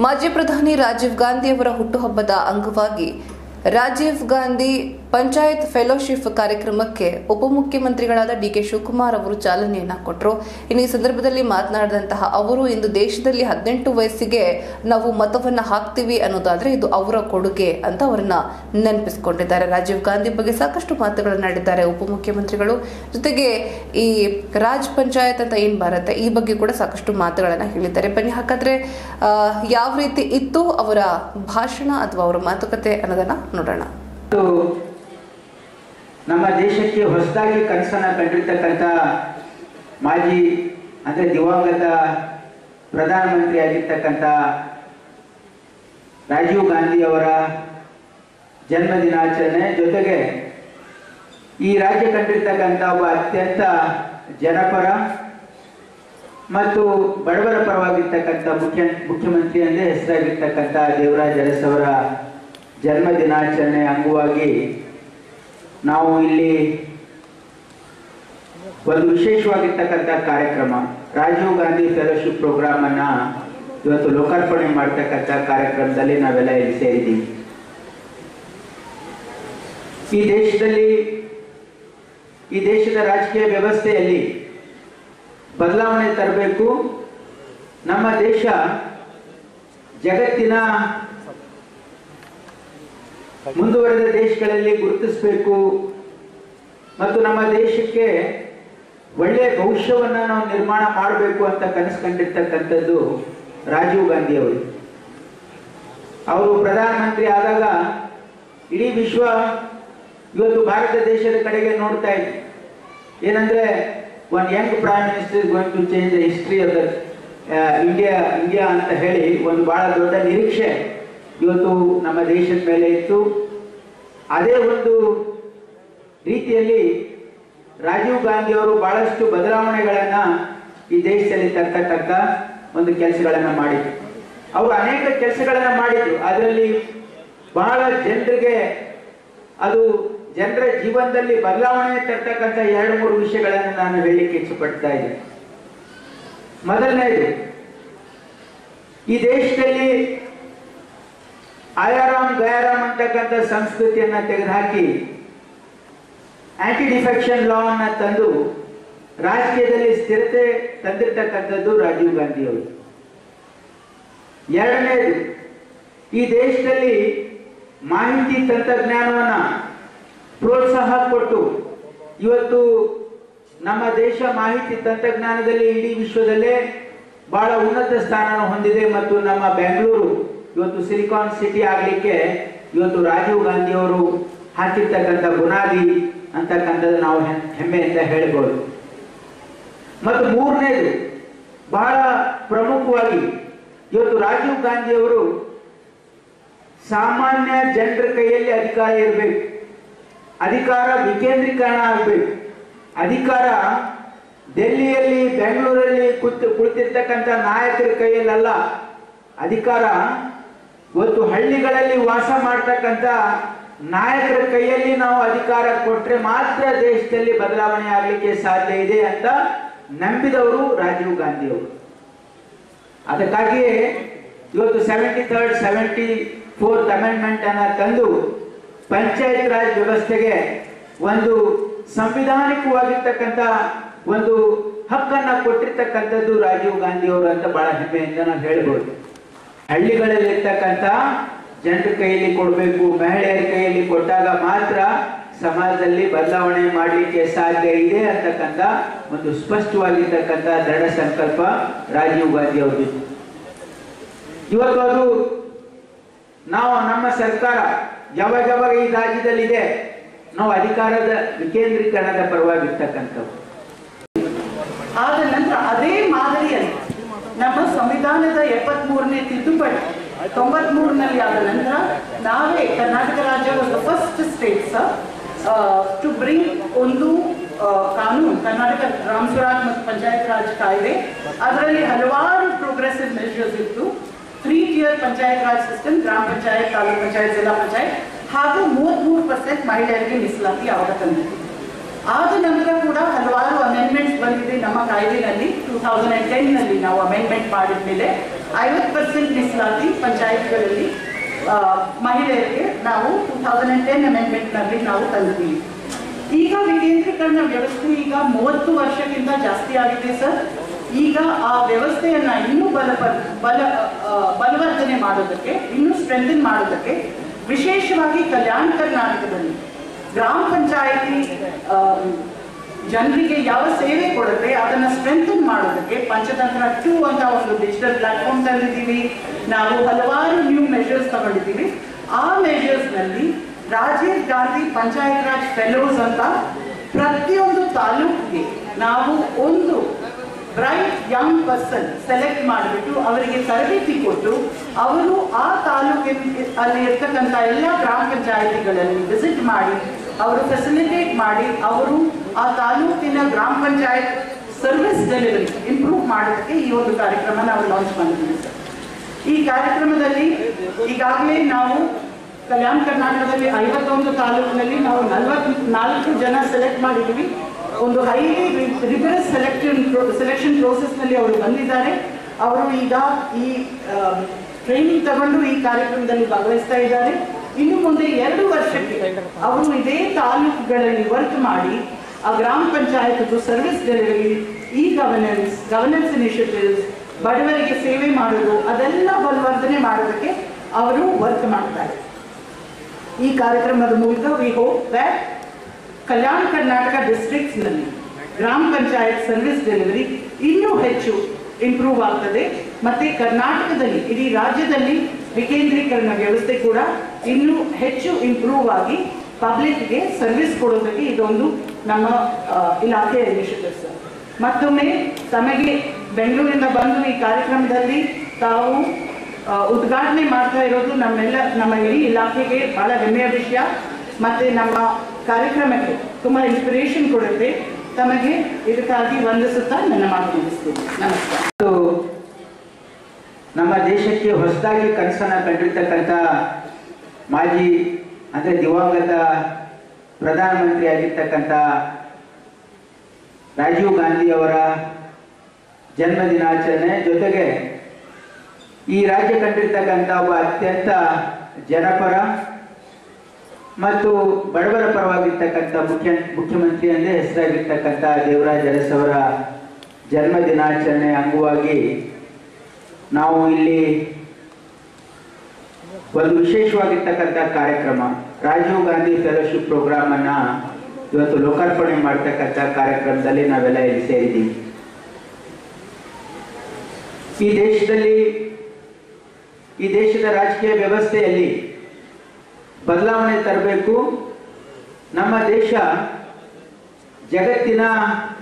ಮಾಜಿ ಪ್ರಧಾನಿ ರಾಜೀವ್ ಗಾಂಧಿ ಅವರ ಹುಟ್ಟುಹಬ್ಬದ ಅಂಗವಾಗಿ ರಾಜೀವ್ ಗಾಂಧಿ ಪಂಚಾಯತ್ ಫೆಲೋಶಿಪ್ ಕಾರ್ಯಕ್ರಮಕ್ಕೆ ಉಪಮುಖ್ಯಮಂತ್ರಿಗಳಾದ ಡಿಕೆ ಶಿವಕುಮಾರ್ ಅವರು ಚಾಲನೆಯನ್ನ ಕೊಟ್ಟರು ಇನ್ನು ಈ ಸಂದರ್ಭದಲ್ಲಿ ಮಾತನಾಡಿದಂತಹ ಅವರು ಇಂದು ದೇಶದಲ್ಲಿ ಹದಿನೆಂಟು ವಯಸ್ಸಿಗೆ ನಾವು ಮತವನ್ನ ಹಾಕ್ತೀವಿ ಅನ್ನೋದಾದ್ರೆ ಇದು ಅವರ ಕೊಡುಗೆ ಅಂತ ಅವರನ್ನ ನೆನಪಿಸಿಕೊಂಡಿದ್ದಾರೆ ರಾಜೀವ್ ಗಾಂಧಿ ಬಗ್ಗೆ ಸಾಕಷ್ಟು ಮಾತುಗಳನ್ನಾಡಿದ್ದಾರೆ ಉಪಮುಖ್ಯಮಂತ್ರಿಗಳು ಜೊತೆಗೆ ಈ ರಾಜ್ ಪಂಚಾಯತ್ ಅಂತ ಏನ್ ಬರುತ್ತೆ ಈ ಬಗ್ಗೆ ಕೂಡ ಸಾಕಷ್ಟು ಮಾತುಗಳನ್ನ ಹೇಳಿದ್ದಾರೆ ಬನ್ನಿ ಹಾಗಾದ್ರೆ ಆ, ಯಾವ ರೀತಿ ಇತ್ತು ಅವರ ಭಾಷಣ ಅಥವಾ ಅವರ ಮಾತುಕತೆ ಅನ್ನೋದನ್ನ ನೋಡೋಣ ಮತ್ತು ನಮ್ಮ ದೇಶಕ್ಕೆ ಹೊಸದಾಗಿ ಕನಸನ್ನ ಕಂಡಿರ್ತಕ್ಕಂಥ ಮಾಜಿ ಅಂದರೆ ದಿವಂಗತ ಪ್ರಧಾನಮಂತ್ರಿ ಆಗಿರ್ತಕ್ಕಂಥ ರಾಜೀವ್ ಗಾಂಧಿ ಅವರ ಜನ್ಮ ದಿನಾಚರಣೆ ಜೊತೆಗೆ ಈ ರಾಜ್ಯ ಕಂಡಿರ್ತಕ್ಕಂಥ ಒಬ್ಬ ಅತ್ಯಂತ ಜನಪರ ಮತ್ತು ಬಡವರ ಪರವಾಗಿರ್ತಕ್ಕಂಥ ಮುಖ್ಯ ಮುಖ್ಯಮಂತ್ರಿ ಎಂದೇ ಹೆಸರಾಗಿರ್ತಕ್ಕಂಥ ದೇವರಾಜ್ ಅರಸ್ ಅವರ ಜನ್ಮ ದಿನಾಚರಣೆ ಅಂಗವಾಗಿ ನಾವು ಇಲ್ಲಿ ಒಂದು ವಿಶೇಷವಾಗಿರ್ತಕ್ಕಂಥ ಕಾರ್ಯಕ್ರಮ ರಾಜೀವ್ ಗಾಂಧಿ ಫೆಲೋಶಿಪ್ ಪ್ರೋಗ್ರಾಮ್ ಅನ್ನ ಇವತ್ತು ಲೋಕಾರ್ಪಣೆ ಮಾಡ್ತಕ್ಕಂಥ ಕಾರ್ಯಕ್ರಮದಲ್ಲಿ ನಾವೆಲ್ಲ ಇಲ್ಲಿ ಸೇರಿದ್ದೀವಿ ಈ ದೇಶದಲ್ಲಿ ಈ ದೇಶದ ರಾಜಕೀಯ ವ್ಯವಸ್ಥೆಯಲ್ಲಿ ಬದಲಾವಣೆ ತರಬೇಕು ನಮ್ಮ ದೇಶ ಜಗತ್ತಿನ ಮುಂದುವರೆದ ದೇಶಗಳಲ್ಲಿ ಗುರುತಿಸಬೇಕು ಮತ್ತು ನಮ್ಮ ದೇಶಕ್ಕೆ ಒಳ್ಳೆಯ ಭವಿಷ್ಯವನ್ನ ನಾವು ನಿರ್ಮಾಣ ಮಾಡಬೇಕು ಅಂತ ಕನಸು ಕಂಡಿರ್ತಕ್ಕಂಥದ್ದು ರಾಜೀವ್ ಗಾಂಧಿ ಅವರು ಅವರು ಪ್ರಧಾನಮಂತ್ರಿ ಆದಾಗ ಇಡೀ ವಿಶ್ವ ಇವತ್ತು ಭಾರತ ದೇಶದ ಕಡೆಗೆ ನೋಡ್ತಾ ಇದೆ ಏನಂದ್ರೆ one young prime minister going to change the history of the India India ಅಂತ ಹೇಳಿ ಒಂದು ಬಹಳ ದೊಡ್ಡ ನಿರೀಕ್ಷೆ ಇವತ್ತು ನಮ್ಮ ದೇಶದ ಮೇಲೆ ಇತ್ತು ಅದೇ ಒಂದು ರೀತಿಯಲ್ಲಿ ರಾಜೀವ್ ಗಾಂಧಿ ಅವರು ಬಹಳಷ್ಟು ಬದಲಾವಣೆಗಳನ್ನ ಈ ದೇಶದಲ್ಲಿ ತರ್ತಕ್ಕಂಥ ಒಂದು ಕೆಲಸಗಳನ್ನ ಮಾಡಿದ್ರು ಅವರು ಅನೇಕ ಕೆಲಸಗಳನ್ನ ಮಾಡಿದ್ರು ಅದರಲ್ಲಿ ಬಹಳ ಜನರಿಗೆ ಅದು ಜನರ ಜೀವನದಲ್ಲಿ ಬದಲಾವಣೆ ತರ್ತಕ್ಕಂಥ ಎರಡು ಮೂರು ವಿಷಯಗಳನ್ನು ನಾನು ಹೇಳಲಿಕ್ಕೆ ಇಚ್ಛಪಡ್ತಾ ಇದ್ದೀನಿ ಮೊದಲನೇದು ಈ ದೇಶದಲ್ಲಿ ಆಯಾರಾಮ್ ಗಯಾರಾಮ್ ಅಂತಕ್ಕಂಥ ಸಂಸ್ಕೃತಿಯನ್ನ ತೆಗೆದುಹಾಕಿ ಆಂಟಿ ಡಿಫೆಕ್ಷನ್ ಲಾ ಅನ್ನ ತಂದು ರಾಜಕೀಯದಲ್ಲಿ ಸ್ಥಿರತೆ ತಂದಿರ್ತಕ್ಕಂಥದ್ದು ರಾಜೀವ್ ಗಾಂಧಿ ಅವರು ಎರಡನೇದು ಈ ದೇಶದಲ್ಲಿ ಮಾಹಿತಿ ತಂತ್ರಜ್ಞಾನವನ್ನ ಪ್ರೋತ್ಸಾಹ ಕೊಟ್ಟು ಇವತ್ತು ನಮ್ಮ ದೇಶ ಮಾಹಿತಿ ತಂತ್ರಜ್ಞಾನದಲ್ಲಿ ಇಡೀ ವಿಶ್ವದಲ್ಲೇ ಬಹಳ ಉನ್ನತ ಸ್ಥಾನ ಹೊಂದಿದೆ ಮತ್ತು ನಮ್ಮ ಬೆಂಗಳೂರು ಇವತ್ತು ಸಿಲಿಕಾನ್ ಸಿಟಿ ಆಗಲಿಕ್ಕೆ ಇವತ್ತು ರಾಜೀವ್ ಗಾಂಧಿ ಅವರು ಹಾಕಿರ್ತಕ್ಕಂಥ ಬುನಾದಿ ಅಂತಕ್ಕಂಥದ್ದು ನಾವು ಹೆ- ಹೆಮ್ಮೆಯಿಂದ ಹೇಳ್ಬೋದು ಮತ್ತು ಮೂರನೇದು ಬಹಳ ಪ್ರಮುಖವಾಗಿ ಇವತ್ತು ರಾಜೀವ್ ಗಾಂಧಿ ಅವರು ಸಾಮಾನ್ಯ ಜನರ ಕೈಯಲ್ಲಿ ಅಧಿಕಾರ ಇರಬೇಕು ಅಧಿಕಾರ ವಿಕೇಂದ್ರೀಕರಣ ಆಗಬೇಕು ಅಧಿಕಾರ ಡೆಲ್ಲಿಯಲ್ಲಿ ಬೆಂಗಳೂರಲ್ಲಿ ಕುತ್ ಕುಳಿತಿರ್ತಕ್ಕಂಥ ನಾಯಕರ ಕೈಯಲ್ಲಲ್ಲ ಅಧಿಕಾರ ಇವತ್ತು ಹಳ್ಳಿಗಳಲ್ಲಿ ವಾಸ ಮಾಡ್ತಕ್ಕಂಥ ನಾಯಕರ ಕೈಯಲ್ಲಿ ನಾವು ಅಧಿಕಾರ ಕೊಟ್ರೆ ಮಾತ್ರ ದೇಶದಲ್ಲಿ ಬದಲಾವಣೆ ಆಗಲಿಕ್ಕೆ ಸಾಧ್ಯ ಇದೆ ಅಂತ ನಂಬಿದವರು ರಾಜೀವ್ ಗಾಂಧಿ ಅವರು ಅದಕ್ಕಾಗಿಯೇ ಇವತ್ತು seventy third seventy fourth amendment ಅನ್ನ ತಂದು ಪಂಚಾಯತ್ ರಾಜ್ ವ್ಯವಸ್ಥೆಗೆ ಒಂದು ಸಂವಿಧಾನಿಕವಾಗಿರ್ತಕ್ಕಂಥ ಒಂದು ಹಕ್ಕನ್ನ ಕೊಟ್ಟಿರ್ತಕ್ಕಂಥದ್ದು ರಾಜೀವ್ ಗಾಂಧಿ ಅವರು ಅಂತ ಬಹಳ ಹೆಮ್ಮೆಯಿಂದ ನಾವು ಹೇಳ್ಬೋದು ಹಳ್ಳಿಗಳಲ್ಲಿ ಇರ್ತಕ್ಕಂಥ ಜನರ ಕೈಯಲ್ಲಿ ಕೊಡಬೇಕು ಮಹಿಳೆಯರ ಕೈಯಲ್ಲಿ ಕೊಟ್ಟಾಗ ಮಾತ್ರ ಸಮಾಜದಲ್ಲಿ ಬದಲಾವಣೆ ಮಾಡಲಿಕ್ಕೆ ಸಾಧ್ಯ ಇದೆ ಅಂತಕ್ಕಂಥ ಒಂದು ಸ್ಪಷ್ಟವಾಗಿರ್ತಕ್ಕಂಥ ದೃಢ ಸಂಕಲ್ಪ ರಾಜೀವ್ ಗಾಂಧಿ ಅವರದ್ದು ಇವತ್ತು ಅದು ನಾವು ನಮ್ಮ ಸರ್ಕಾರ ಯಾವಾಗ ಯಾವಾಗ ಈ ರಾಜ್ಯದಲ್ಲಿದೆ ನಾವು ಅಧಿಕಾರದ ವಿಕೇಂದ್ರೀಕರಣದ ಪರವಾಗಿರ್ತಕ್ಕಂಥವು ಆದ ನಂತರ ಅದೇ ಮಾದರಿಯಲ್ಲಿ ನಮ್ಮ ಸಂವಿಧಾನದ ಎಪ್ಪತ್ತ್ ಮೂರನೇ ತಿದ್ದುಪಡಿ ತೊಂಬತ್ ಮೂರನಲ್ಲಿ ಆದ ನಂತರ ನಾವೇ ಕರ್ನಾಟಕ ರಾಜ್ಯ was the first states to bring ಒಂದು ಆ, ಕಾನೂನು ಕರ್ನಾಟಕ ಗ್ರಾಮ ಸ್ವರಾಜ್ ಮತ್ತು ಪಂಚಾಯತ್ ರಾಜ್ ಕಾಯ್ದೆ ಅದರಲ್ಲಿ ಹಲವಾರು ಪ್ರೋಗ್ರೆಸಿವ್ ಮೆಷರ್ಸ್ ಇತ್ತು three tier panchayat Raj system ಗ್ರಾಮ ಪಂಚಾಯತ್ ತಾಲೂಕ್ ಪಂಚಾಯತ್ ಜಿಲ್ಲಾ ಪಂಚಾಯತ್ ಹಾಗೂ ಮೂವತ್ಮೂರು ಪರ್ಸೆಂಟ್ ಮಹಿಳೆಯರಿಗೆ ಮೀಸಲಾತಿ ಆವಾಗ ತಂದಿತ್ತು ಆದ ನಂತರ ಕೂಡ ಹಲವಾರು ಅಮೆಂಡ್ಮೆಂಟ್ಸ್ ಬಂದಿದೆ ನಮ್ಮ ಕಾಯ್ದೆನಲ್ಲಿ ಟೂ ತೌಸಂಡ್ ಅಂಡ್ ಟೆನ್ನಲ್ಲಿ ನಾವು ಅಮೆಂಡ್ಮೆಂಟ್ ಮಾಡಿದ ಮೇಲೆ ಐವತ್ತು ಪರ್ಸೆಂಟ್ ಮೀಸಲಾತಿ ಪಂಚಾಯತ್ಗಳಲ್ಲಿ ಆ, ಮಹಿಳೆಯರಿಗೆ ನಾವು ಟೂ ತೌಸಂಡ್ ಅಂಡ್ ಟೆನ್ ಅಮೆಂಡ್ಮೆಂಟ್ನಲ್ಲಿ ನಾವು ತಂದಿದ್ದೀವಿ ಈಗ ವಿಕೇಂದ್ರೀಕರಣ ವ್ಯವಸ್ಥೆ ಈಗ ಮೂವತ್ತು ವರ್ಷಕ್ಕಿಂತ ಜಾಸ್ತಿ ಆಗಿದೆ ಸರ್ ಈಗ ಆ ವ್ಯವಸ್ಥೆಯನ್ನ ಇನ್ನೂ ಬಲ ಬಲ ಆ, ಬಲವರ್ಧನೆ ಮಾಡೋದಕ್ಕೆ ಇನ್ನೂ ಸ್ಟ್ರೆಂಥನ್ ಮಾಡೋದಕ್ಕೆ ವಿಶೇಷವಾಗಿ ಕಲ್ಯಾಣ ಕರ್ನಾಟಕದಲ್ಲಿ ಗ್ರಾಮ ಪಂಚಾಯಿತಿ ಜನರಿಗೆ ಯಾವ ಸೇವೆ ಕೊಡುತ್ತೆ ಅದನ್ನ ಸ್ಟ್ರೆಂಥನ್ ಮಾಡೋದಕ್ಕೆ ಪಂಚತಂತ್ರ ಟೂ ಅಂತ ಒಂದು ಡಿಜಿಟಲ್ ಪ್ಲಾಟ್ಫಾರ್ಮ್ ತಂದಿದ್ದೀವಿ ನಾವು ಹಲವಾರು ನ್ಯೂ ಮೆಷರ್ಸ್ ತಗೊಂಡಿದ್ದೀವಿ ಆ ಮೆಷರ್ಸ್ ನಲ್ಲಿ ರಾಜೀವ್ ಗಾಂಧಿ ಪಂಚಾಯತ್ ರಾಜ್ ಫೆಲೋಸ್ ಅಂತ ಪ್ರತಿಯೊಂದು ತಾಲೂಕಿಗೆ ನಾವು ಒಂದು ಬ್ರೈಟ್ ಯಂಗ್ ಪರ್ಸನ್ ಸೆಲೆಕ್ಟ್ ಮಾಡಿಬಿಟ್ಟು ಅವರಿಗೆ ತರಬೇತಿ ಕೊಟ್ಟು ಅವರು ಆ ತಾಲೂಕಿನ ಅಲ್ಲಿ ಇರ್ತಕ್ಕಂಥ ಎಲ್ಲ ಗ್ರಾಮ ಪಂಚಾಯತಿಗಳಲ್ಲಿ ವಿಸಿಟ್ ಮಾಡಿ ಅವರು ಫೆಸಿಲಿಟೇಟ್ ಮಾಡಿ ಅವರು ಆ ತಾಲೂಕಿನ ಗ್ರಾಮ ಪಂಚಾಯತ್ ಸರ್ವಿಸ್ ಡೆಲಿವರಿ ಇಂಪ್ರೂವ್ ಮಾಡೋದಕ್ಕೆ ಈ ಒಂದು ಕಾರ್ಯಕ್ರಮ ನಾವು ಲಾಂಚ್ ಮಾಡಿದ್ದೀವಿ ಸರ್ ಈ ಕಾರ್ಯಕ್ರಮದಲ್ಲಿ ಈಗಾಗಲೇ ನಾವು ಕಲ್ಯಾಣ ಕರ್ನಾಟಕದಲ್ಲಿ ಐವತ್ತೊಂದು ತಾಲೂಕಿನಲ್ಲಿ ನಾವು ನಲವತ್ನಾಲ್ಕು ಜನ ಸೆಲೆಕ್ಟ್ ಮಾಡಿದ್ದೀವಿ ಒಂದು ಹೈಲಿ ರಿಗರಸ್ ಸೆಲೆಕ್ಷನ್ ಸೆಲೆಕ್ಷನ್ ನಲ್ಲಿ ಅವರು ಬಂದಿದ್ದಾರೆ ಅವರು ಈಗ ಈ ಟ್ರೈನಿಂಗ್ ತಗೊಂಡು ಈ ಕಾರ್ಯಕ್ರಮದಲ್ಲಿ ಭಾಗವಹಿಸ್ತಾ ಇದ್ದಾರೆ ಇನ್ನು ಮುಂದೆ ಎರಡು ವರ್ಷಕ್ಕೆ ಅವರು ಇದೇ ತಾಲೂಕುಗಳಲ್ಲಿ ವರ್ಕ್ ಮಾಡಿ ಆ ಗ್ರಾಮ panchayat service delivery e governance governance initiatives ಬಡವರಿಗೆ ಸೇವೆ ಮಾಡೋದು ಅದೆಲ್ಲ ಬಲವರ್ಧನೆ ಮಾಡೋದಕ್ಕೆ ಅವರು ವರ್ಕ್ ಮಾಡ್ತಾರೆ ಈ ಕಾರ್ಯಕ್ರಮದ ಮೂಲಕ we hope that Kalyana Karnataka districts ನಲ್ಲಿ ಗ್ರಾಮ ಪಂಚಾಯತ್ ಸರ್ವಿಸ್ ಡೆಲಿವರಿ ಇನ್ನೂ ಹೆಚ್ಚು ಇಂಪ್ರೂವ್ ಆಗ್ತದೆ ಮತ್ತೆ ಕರ್ನಾಟಕದಲ್ಲಿ ಇಡೀ ರಾಜ್ಯದಲ್ಲಿ ವಿಕೇಂದ್ರೀಕರಣ ವ್ಯವಸ್ಥೆ ಕೂಡ ಇನ್ನೂ ಹೆಚ್ಚು ಇಂಪ್ರೂವ್ ಆಗಿ ಪಬ್ಲಿಕ್ಗೆ ಸರ್ವಿಸ್ ಕೊಡೋದಕ್ಕೆ ಇದೊಂದು ನಮ್ಮ ಆ, ಇಲಾಖೆಯ ಇನಿಷಿಯೇಟಿವ್ಸ್ ಮತ್ತೊಮ್ಮೆ ತಮಗೆ ಬೆಂಗಳೂರಿಂದ ಬಂದು ಈ ಕಾರ್ಯಕ್ರಮದಲ್ಲಿ ತಾವು ಆ, ಉದ್ಘಾಟನೆ ಮಾಡ್ತಾ ಇರೋದು ನಮ್ಮೆಲ್ಲ ನಮ್ಮ ಇಡೀ ಇಲಾಖೆಗೆ ಬಹಳ ಹೆಮ್ಮೆಯ ವಿಷಯ ಮತ್ತೆ ನಮ್ಮ ಕಾರ್ಯಕ್ರಮಕ್ಕೆ ತುಂಬಾ ಇನ್ಸ್ಪಿರೇಷನ್ ಕೊಡುತ್ತೆ ತಮಗೆ ಇದಕ್ಕಾಗಿ ವಂದಿಸುತ್ತಾ ನನ್ನ ಮಾತು ಮುಗಿಸ್ತೀನಿ ನಮಸ್ಕಾರ ಮತ್ತು ನಮ್ಮ ದೇಶಕ್ಕೆ ಹೊಸದಾಗಿ ಕನಸನ್ನ ಕಂಡಿರ್ತಕ್ಕಂಥ ಮಾಜಿ ಅಂದರೆ ದಿವಂಗತ ಪ್ರಧಾನಮಂತ್ರಿ ಆಗಿರ್ತಕ್ಕಂಥ ರಾಜೀವ್ ಗಾಂಧಿ ಅವರ ಜನ್ಮ ದಿನಾಚರಣೆ ಜೊತೆಗೆ ಈ ರಾಜ್ಯ ಕಂಡಿರ್ತಕ್ಕಂಥ ಒಬ್ಬ ಅತ್ಯಂತ ಜನಪರ ಮತ್ತು ಬಡವರ ಪರವಾಗಿರ್ತಕ್ಕಂಥ ಮುಖ್ಯ ಮುಖ್ಯಮಂತ್ರಿ ಎಂದೇ ಹೆಸರಾಗಿರ್ತಕ್ಕಂಥ ದೇವರಾಜ್ ಅರಸ್ ಅವರ ಜನ್ಮ ದಿನಾಚರಣೆ ಅಂಗವಾಗಿ ನಾವು ಇಲ್ಲಿ ಒಂದು ವಿಶೇಷವಾಗಿರ್ತಕ್ಕಂಥ ಕಾರ್ಯಕ್ರಮ ರಾಜೀವ್ ಗಾಂಧಿ ಫೆಲೋಶಿಪ್ ಪ್ರೋಗ್ರಾಮ್ ಅನ್ನ ಇವತ್ತು ಲೋಕಾರ್ಪಣೆ ಮಾಡ್ತಕ್ಕಂಥ ಕಾರ್ಯಕ್ರಮದಲ್ಲಿ ನಾವೆಲ್ಲ ಇಲ್ಲಿ ಸೇರಿದ್ದೀವಿ ಈ ದೇಶದಲ್ಲಿ ಈ ದೇಶದ ರಾಜಕೀಯ ವ್ಯವಸ್ಥೆಯಲ್ಲಿ ಬದಲಾವಣೆ ತರಬೇಕು ನಮ್ಮ ದೇಶ ಜಗತ್ತಿನ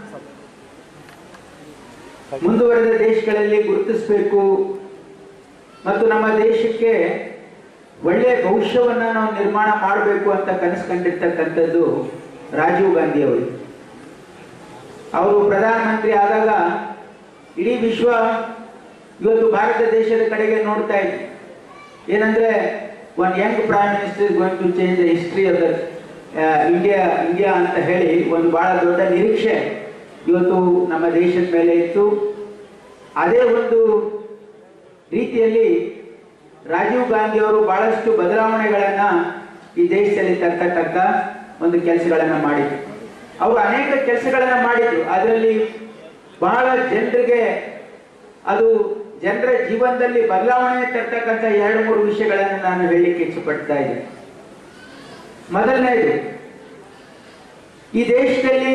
ಮುಂದುವರೆದ ದೇಶಗಳಲ್ಲಿ ಗುರುತಿಸಬೇಕು ಮತ್ತು ನಮ್ಮ ದೇಶಕ್ಕೆ ಒಳ್ಳೆಯ ಭವಿಷ್ಯವನ್ನ ನಾವು ನಿರ್ಮಾಣ ಮಾಡಬೇಕು ಅಂತ ಕನಸು ಕಂಡಿರ್ತಕ್ಕಂಥದ್ದು ರಾಜೀವ್ ಗಾಂಧಿ ಅವರು ಅವರು ಪ್ರಧಾನಮಂತ್ರಿ ಆದಾಗ ಇಡೀ ವಿಶ್ವ ಇವತ್ತು ಭಾರತ ದೇಶದ ಕಡೆಗೆ ನೋಡ್ತಾ ಇದೆ ಏನಂದ್ರೆ one young prime minister is going to change the history of the India India ಅಂತ ಹೇಳಿ ಒಂದು ಬಹಳ ದೊಡ್ಡ ನಿರೀಕ್ಷೆ ಇವತ್ತು ನಮ್ಮ ದೇಶದ ಮೇಲೆ ಇತ್ತು ಅದೇ ಒಂದು ರೀತಿಯಲ್ಲಿ ರಾಜೀವ್ ಗಾಂಧಿ ಅವರು ಬಹಳಷ್ಟು ಬದಲಾವಣೆಗಳನ್ನ ಈ ದೇಶದಲ್ಲಿ ತರ್ತಕ್ಕಂಥ ಒಂದು ಕೆಲಸಗಳನ್ನ ಮಾಡಿದ್ರು ಅವರು ಅನೇಕ ಕೆಲಸಗಳನ್ನ ಮಾಡಿದ್ರು ಅದರಲ್ಲಿ ಬಹಳ ಜನರಿಗೆ ಅದು ಜನರ ಜೀವನದಲ್ಲಿ ಬದಲಾವಣೆ ತರ್ತಕ್ಕಂಥ ಎರಡು ಮೂರು ವಿಷಯಗಳನ್ನು ನಾನು ಹೇಳಲಿಕ್ಕೆ ಇಚ್ಛಪಡ್ತಾ ಇದ್ದೀನಿ ಮೊದಲನೇದು ಈ ದೇಶದಲ್ಲಿ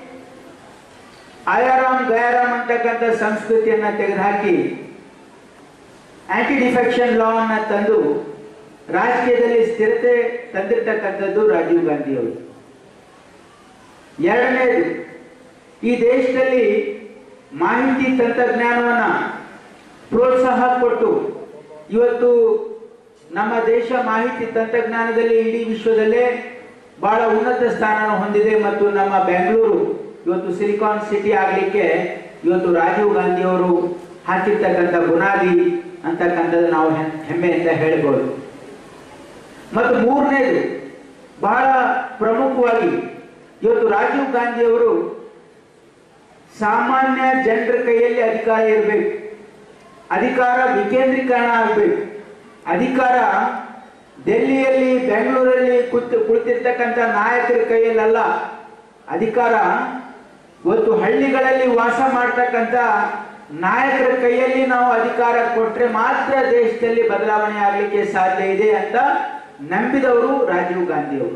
ಆಯಾರಾಮ್ ಗಯಾರಾಮ್ ಅಂತಕ್ಕಂಥ ಸಂಸ್ಕೃತಿಯನ್ನ ತೆಗೆದುಹಾಕಿ ಆಂಟಿ ಡಿಫೆಕ್ಷನ್ ಲಾ ಅನ್ನ ತಂದು ರಾಜಕೀಯದಲ್ಲಿ ಸ್ಥಿರತೆ ತಂದಿರ್ತಕ್ಕಂಥದ್ದು ರಾಜೀವ್ ಗಾಂಧಿ ಅವರು ಎರಡನೇದು ಈ ದೇಶದಲ್ಲಿ ಮಾಹಿತಿ ತಂತ್ರಜ್ಞಾನವನ್ನ ಪ್ರೋತ್ಸಾಹ ಕೊಟ್ಟು ಇವತ್ತು ನಮ್ಮ ದೇಶ ಮಾಹಿತಿ ತಂತ್ರಜ್ಞಾನದಲ್ಲಿ ಇಡೀ ವಿಶ್ವದಲ್ಲೇ ಬಹಳ ಉನ್ನತ ಸ್ಥಾನ ಹೊಂದಿದೆ ಮತ್ತು ನಮ್ಮ ಬೆಂಗಳೂರು ಇವತ್ತು ಸಿಲಿಕಾನ್ ಸಿಟಿ ಆಗಲಿಕ್ಕೆ ಇವತ್ತು ರಾಜೀವ್ ಗಾಂಧಿ ಅವರು ಹಾಕಿರ್ತಕ್ಕಂಥ ಬುನಾದಿ ಅಂತಕ್ಕಂಥದ್ದು ನಾವು ಹೆ- ಹೆಮ್ಮೆಯಿಂದ ಹೇಳ್ಬೋದು ಮತ್ತು ಮೂರನೇದು ಬಹಳ ಪ್ರಮುಖವಾಗಿ ಇವತ್ತು ರಾಜೀವ್ ಗಾಂಧಿ ಅವರು ಸಾಮಾನ್ಯ ಜನರ ಕೈಯಲ್ಲಿ ಅಧಿಕಾರ ಇರಬೇಕು ಅಧಿಕಾರ ವಿಕೇಂದ್ರೀಕರಣ ಆಗಬೇಕು ಅಧಿಕಾರ ಡೆಲ್ಲಿಯಲ್ಲಿ ಬೆಂಗಳೂರಲ್ಲಿ ಕೂತು ಕುಳಿತಿರ್ತಕ್ಕಂಥ ನಾಯಕರ ಕೈಯಲ್ಲಲ್ಲ ಅಧಿಕಾರ ಇವತ್ತು ಹಳ್ಳಿಗಳಲ್ಲಿ ವಾಸ ಮಾಡ್ತಕ್ಕಂಥ ನಾಯಕರ ಕೈಯಲ್ಲಿ ನಾವು ಅಧಿಕಾರ ಕೊಟ್ರೆ ಮಾತ್ರ ದೇಶದಲ್ಲಿ ಬದಲಾವಣೆ ಆಗಲಿಕ್ಕೆ ಸಾಧ್ಯ ಇದೆ ಅಂತ ನಂಬಿದವರು ರಾಜೀವ್ ಗಾಂಧಿ ಅವರು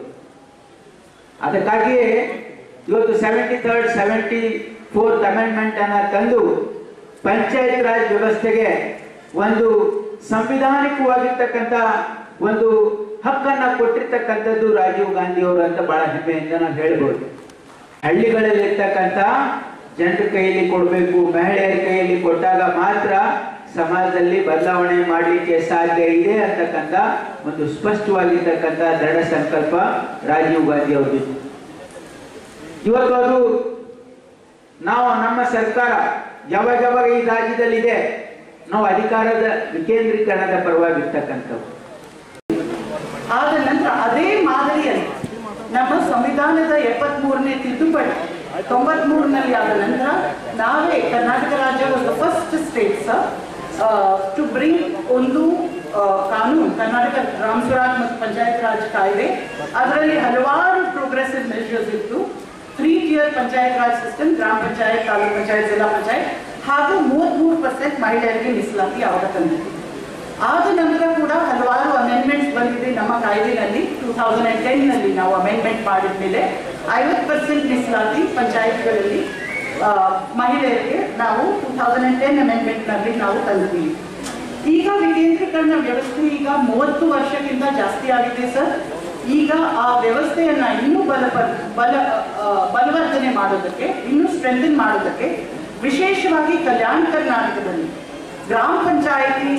ಅದಕ್ಕಾಗಿಯೇ ಇವತ್ತು seventy third seventy fourth amendment ಅನ್ನ ತಂದು ಪಂಚಾಯತ್ ರಾಜ್ ವ್ಯವಸ್ಥೆಗೆ ಒಂದು ಸಂವಿಧಾನಿಕವಾಗಿರ್ತಕ್ಕಂಥ ಒಂದು ಹಕ್ಕನ್ನ ಕೊಟ್ಟಿರ್ತಕ್ಕಂಥದ್ದು ರಾಜೀವ್ ಗಾಂಧಿ ಅವರು ಅಂತ ಬಹಳ ಹೆಮ್ಮೆಯಿಂದ ನಾವು ಹೇಳ್ಬೋದು ಹಳ್ಳಿಗಳಲ್ಲಿರ್ತಕ್ಕಂಥ ಜನರ ಕೈಯಲ್ಲಿ ಕೊಡಬೇಕು ಮಹಿಳೆಯರ ಕೈಯಲ್ಲಿ ಕೊಟ್ಟಾಗ ಮಾತ್ರ ಸಮಾಜದಲ್ಲಿ ಬದಲಾವಣೆ ಮಾಡಲಿಕ್ಕೆ ಸಾಧ್ಯ ಇದೆ ಅಂತಕ್ಕಂಥ ಒಂದು ಸ್ಪಷ್ಟವಾಗಿರ್ತಕ್ಕಂಥ ದೃಢ ಸಂಕಲ್ಪ ರಾಜೀವ್ ಗಾಂಧಿ ಅವರದ್ದು ಇವತ್ತು ಅದು ನಾವು ನಮ್ಮ ಸರ್ಕಾರ ಯಾವಾಗ ಯಾವಾಗ ಈ ರಾಜ್ಯದಲ್ಲಿದೆ ನಾವು ಅಧಿಕಾರದ ವಿಕೇಂದ್ರೀಕರಣದ ಪರವಾಗಿರ್ತಕ್ಕಂಥವು ಆದ ನಂತರ ಅದೇ ಮಾದರಿಯಲ್ಲಿ ನಮ್ಮ ಸಂವಿಧಾನದ ಎಪ್ಪತ್ತ್ ಮೂರನೇ ತಿದ್ದುಪಡಿ ತೊಂಬತ್ ಮೂರನಲ್ಲಿ ಆದ ನಂತರ ನಾವೇ ಕರ್ನಾಟಕ ರಾಜ್ಯ ಫಸ್ಟ್ ಸ್ಟೇಟ್ಸ್ ಟು ಬ್ರಿಂಗ್ ಒಂದು ಆ, ಕಾನೂನು ಕರ್ನಾಟಕ ಗ್ರಾಮ ಸ್ವರಾಜ್ ಮತ್ತು ಪಂಚಾಯತ್ ರಾಜ್ ಕಾಯ್ದೆ ಅದರಲ್ಲಿ ಹಲವಾರು ಪ್ರೋಗ್ರೆಸಿವ್ ಮೆಷರ್ಸ್ ಇತ್ತು three tier panchayat Raj system ಗ್ರಾಮ ಪಂಚಾಯತ್ ತಾಲೂಕ್ ಪಂಚಾಯತ್ ಜಿಲ್ಲಾ ಪಂಚಾಯತ್ ಹಾಗೂ ಮೂವತ್ಮೂರು ಪರ್ಸೆಂಟ್ ಮಹಿಳೆಯರಿಗೆ ಮೀಸಲಾತಿ ಯಾವಾಗ ತಂದಿತ್ತು ಆದ ನಂತರ ಕೂಡ ಹಲವಾರು ಅಮೆಂಡ್ಮೆಂಟ್ಸ್ ಬಂದಿದೆ ನಮ್ಮ ಕಾಯ್ದೆನಲ್ಲಿ ಟೂ ತೌಸಂಡ್ ಅಂಡ್ ಟೆನ್ನಲ್ಲಿ ನಾವು ಅಮೆಂಡ್ಮೆಂಟ್ ಮಾಡಿದ ಮೇಲೆ ಐವತ್ತು ಪರ್ಸೆಂಟ್ ಮೀಸಲಾತಿ ಪಂಚಾಯತ್ಗಳಲ್ಲಿ ಆ, ಮಹಿಳೆಯರಿಗೆ ನಾವು ಟೂ ತೌಸಂಡ್ ಅಂಡ್ ಟೆನ್ ಅಮೆಂಡ್ಮೆಂಟ್ನಲ್ಲಿ ನಾವು ತಂದಿದ್ದೀವಿ ಈಗ ವಿಕೇಂದ್ರೀಕರಣ ವ್ಯವಸ್ಥೆ ಈಗ ಮೂವತ್ತು ವರ್ಷಕ್ಕಿಂತ ಜಾಸ್ತಿ ಆಗಿದೆ ಸರ್ ಈಗ ಆ ವ್ಯವಸ್ಥೆಯನ್ನ ಇನ್ನೂ ಬಲ ಬಲ ಆ, ಬಲವರ್ಧನೆ ಮಾಡೋದಕ್ಕೆ ಇನ್ನೂ ಸ್ಟ್ರೆಂಥನ್ ಮಾಡೋದಕ್ಕೆ ವಿಶೇಷವಾಗಿ ಕಲ್ಯಾಣ ಕರ್ನಾಟಕದಲ್ಲಿ ಗ್ರಾಮ ಪಂಚಾಯಿತಿ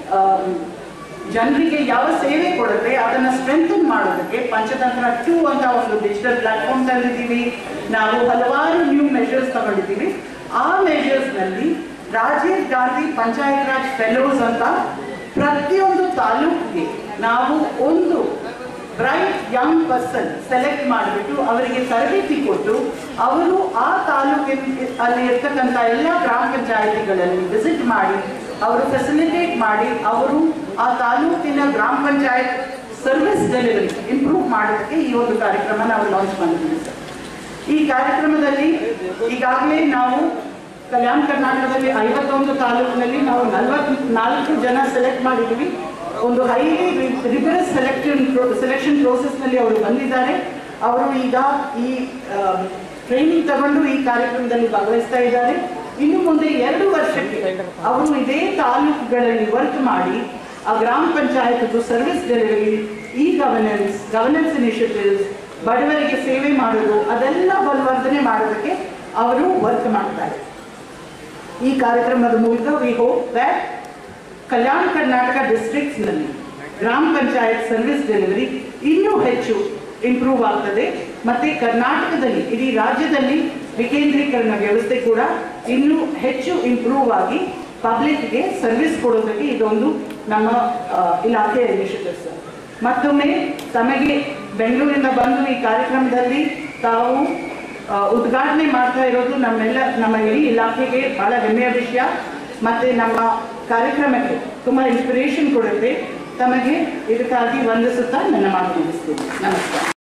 ಜನರಿಗೆ ಯಾವ ಸೇವೆ ಕೊಡುತ್ತೆ ಅದನ್ನ ಸ್ಟ್ರೆಂಥನ್ ಮಾಡೋದಕ್ಕೆ ಪಂಚತಂತ್ರ ಟೂ ಅಂತ ಒಂದು ಡಿಜಿಟಲ್ ಪ್ಲಾಟ್ಫಾರ್ಮ್ ತಂದಿದ್ದೀವಿ ನಾವು ಹಲವಾರು ನ್ಯೂ ಮೆಷರ್ಸ್ ತಗೊಂಡಿದ್ದೀವಿ ಆ ಮೆಷರ್ಸ್ ನಲ್ಲಿ ರಾಜೀವ್ ಗಾಂಧಿ ಪಂಚಾಯತ್ ರಾಜ್ ಫೆಲೋಸ್ ಅಂತ ಪ್ರತಿಯೊಂದು ತಾಲೂಕಿಗೆ ನಾವು ಒಂದು ಬ್ರೈಟ್ ಯಂಗ್ ಪರ್ಸನ್ ಸೆಲೆಕ್ಟ್ ಮಾಡಿಬಿಟ್ಟು ಅವರಿಗೆ ತರಬೇತಿ ಕೊಟ್ಟು ಅವರು ಆ ತಾಲೂಕಿನ ಅಲ್ಲಿ ಇರ್ತಕ್ಕಂಥ ಎಲ್ಲ ಗ್ರಾಮ ಪಂಚಾಯತಿಗಳಲ್ಲಿ ವಿಸಿಟ್ ಮಾಡಿ ಅವರು ಫೆಸಿಲಿಟೇಟ್ ಮಾಡಿ ಅವರು ಆ ತಾಲೂಕಿನ ಗ್ರಾಮ ಪಂಚಾಯತ್ ಸರ್ವಿಸ್ ಡೆಲಿವರಿ ಇಂಪ್ರೂವ್ ಮಾಡೋದಕ್ಕೆ ಈ ಒಂದು ಕಾರ್ಯಕ್ರಮ ನಾವು ಲಾಂಚ್ ಮಾಡಿದ್ದೀವಿ ಸರ್ ಈ ಕಾರ್ಯಕ್ರಮದಲ್ಲಿ ಈಗಾಗಲೇ ನಾವು ಕಲ್ಯಾಣ ಕರ್ನಾಟಕದಲ್ಲಿ ಐವತ್ತೊಂದು ತಾಲೂಕಿನಲ್ಲಿ ನಾವು ನಲವತ್ನಾಲ್ಕು ಜನ ಸೆಲೆಕ್ಟ್ ಮಾಡಿದ್ದೀವಿ ಒಂದು ಹೈಲಿ ರಿಗರಸ್ ಸೆಲೆಕ್ಷನ್ ಸೆಲೆಕ್ಷನ್ ನಲ್ಲಿ ಅವರು ಬಂದಿದ್ದಾರೆ ಅವರು ಈಗ ಈ ಟ್ರೈನಿಂಗ್ ತಗೊಂಡು ಈ ಕಾರ್ಯಕ್ರಮದಲ್ಲಿ ಭಾಗವಹಿಸ್ತಾ ಇದ್ದಾರೆ ಇನ್ನು ಮುಂದೆ ಎರಡು ವರ್ಷಕ್ಕೆ ಅವರು ಇದೇ ತಾಲೂಕುಗಳಲ್ಲಿ ವರ್ಕ್ ಮಾಡಿ ಆ ಗ್ರಾಮ panchayat service delivery e governance governance initiatives ಬಡವರಿಗೆ ಸೇವೆ ಮಾಡೋದು ಅದೆಲ್ಲ ಬಲವರ್ಧನೆ ಮಾಡೋದಕ್ಕೆ ಅವರು ವರ್ಕ್ ಮಾಡ್ತಾರೆ ಈ ಕಾರ್ಯಕ್ರಮದ ಮೂಲಕ we hope that Kalyana Karnataka districts ನಲ್ಲಿ ಗ್ರಾಮ ಪಂಚಾಯತ್ ಸರ್ವಿಸ್ ಡೆಲಿವರಿ ಇನ್ನೂ ಹೆಚ್ಚು ಇಂಪ್ರೂವ್ ಆಗ್ತದೆ ಮತ್ತೆ ಕರ್ನಾಟಕದಲ್ಲಿ ಇಡೀ ರಾಜ್ಯದಲ್ಲಿ ವಿಕೇಂದ್ರೀಕರಣ ವ್ಯವಸ್ಥೆ ಕೂಡ ಇನ್ನೂ ಹೆಚ್ಚು ಇಂಪ್ರೂವ್ ಆಗಿ ಪಬ್ಲಿಕ್ಗೆ ಸರ್ವಿಸ್ ಕೊಡೋದಕ್ಕೆ ಇದೊಂದು ನಮ್ಮ ಆ, ಇಲಾಖೆಯ ಇನಿಷಿಯೇಟಿವ್ಸ್ ಮತ್ತೊಮ್ಮೆ ತಮಗೆ ಬೆಂಗಳೂರಿಂದ ಬಂದು ಈ ಕಾರ್ಯಕ್ರಮದಲ್ಲಿ ತಾವು ಆ, ಉದ್ಘಾಟನೆ ಮಾಡ್ತಾ ಇರೋದು ನಮ್ಮೆಲ್ಲ ನಮ್ಮ ಇಡೀ ಇಲಾಖೆಗೆ ಬಹಳ ಹೆಮ್ಮೆಯ ವಿಷಯ ಮತ್ತೆ ನಮ್ಮ ಕಾರ್ಯಕ್ರಮಕ್ಕೆ ತುಂಬಾ ಇನ್ಸ್ಪಿರೇಷನ್ ಕೊಡುತ್ತೆ ತಮಗೆ ಇದಕ್ಕಾಗಿ ವಂದಿಸುತ್ತಾ ನನ್ನ ಮಾತು ಮುಗಿಸ್ತೀನಿ ನಮಸ್ಕಾರ